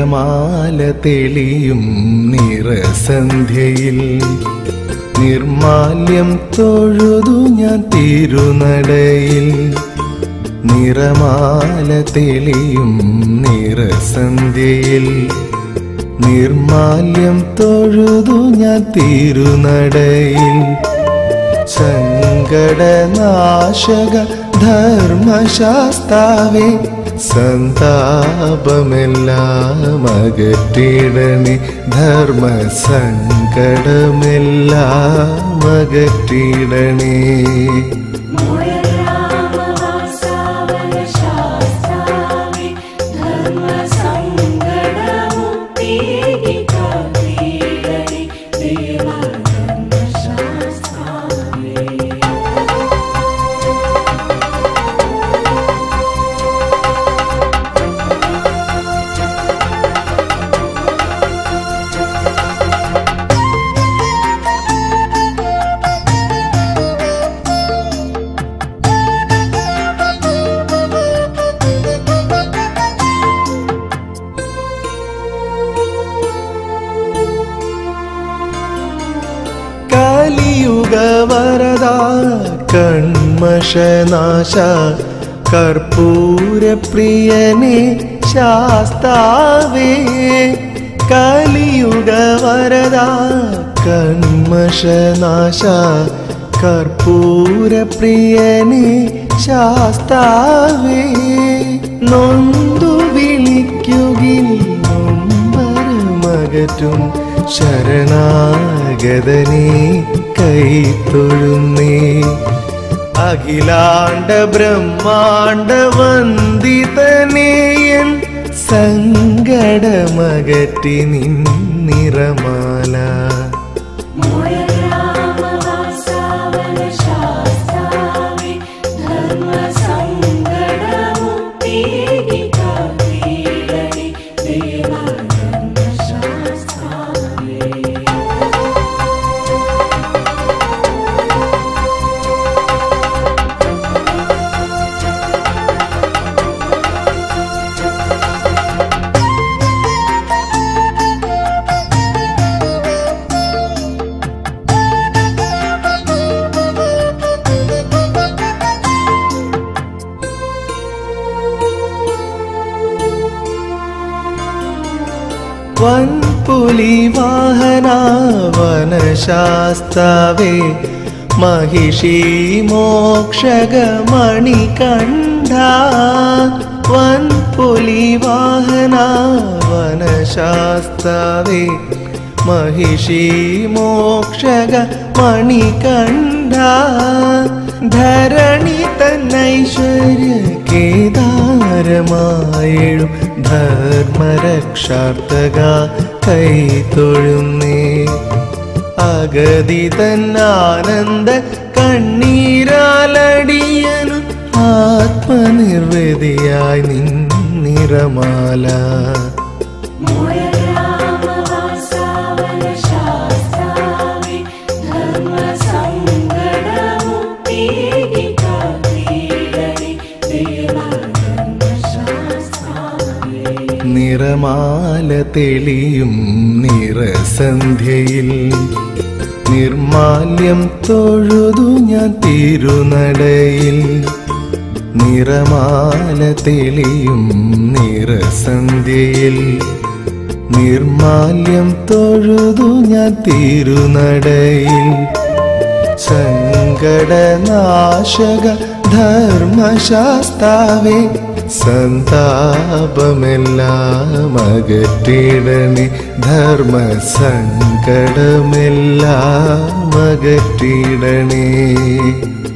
നിറമാല തെളിയും നിറസന്ധ്യയിൽ നിർമാല്യം തൊഴുതു ഞാൻ തിരുനടയിൽ നിറമാല തെളിയും നിറസന്ധ്യയിൽ നിർമാല്യം തൊഴുതു ഞാൻ തിരുനടയിൽ സങ്കടനാശക ധർമ്മശാസ്താവേ സന്താപമെല്ലാം അകറ്റിടണേ ധർമ്മ സങ്കടമെല്ലാം അകറ്റിടണേ മോയരാമവാസാവനശാസ്താവേ ധർമ്മസങ്കടമുക്തിക്ക് കാത്തിടണേ ദേവാ ധർമ്മശാസ്താവേ കലിയുഗ വരദ കൺമഷനാശ കർപ്പൂര പ്രിയനെ ശാസ്താവേ കലിയുഗ വരദ കൺമഷനാശ കർപ്പൂര പ്രിയനെ ശാസ്താവേ നൊന്തു വിളിക്കുകിൽ നൊമ്പരമകറ്റും ശരണാഗതനെ കൈത്തൊഴുന്നേ അഖിലാണ്ട ബ്രഹ്മാണ്ട വന്ദിതനേയൻ സങ്കടമകറ്റി നിന്നിറമാല മോയരാമവാസാവനശാസ്താവേ ധർമ്മസങ്കടമുക്തിക്ക് കാത്തിടണേ ദേവാ ധർമ്മശാസ്താവേ വൻപുലി വാഹന വനശാസ്താവേ മഹിഷി മോക്ഷകമണി കണ്ട വൻപുലി വാഹന വനശാസ്താവേ മഹിഷി മോക്ഷക മണി കണ്ട ധരണി തന്നൈശ്വര്യ കേദാരമായും ധർമ്മരക്ഷാർത്ഥക കൈത്തൊഴുന്നേ അഗതി തന്നാനന്ദ കണ്ണീരാലടിയനും ആത്മനിർവൃതിയായി നിന്നിറമാല മോയരാമവാസാവനശാസ്താവേ ധർമ്മസങ്കടമുക്തിക്ക് കാത്തിടണേ ദേവാ ധർമ്മശാസ്താവേ നിറമാല തെളിയും നിറസന്ധ്യയിൽ നിർമാല്യം തൊഴുതു ഞാൻ തിരുനടയിൽ നിറമാല തെളിയും നിറസന്ധ്യയിൽ നിർമാല്യം തൊഴുതു ഞാൻ തിരുനടയിൽ സങ്കടനാശക ധർമ്മശാസ്താവേ സന്താപമെല്ലാം അകറ്റിടണേ ധർമ്മ സങ്കടമെല്ലാം അകറ്റിടണേ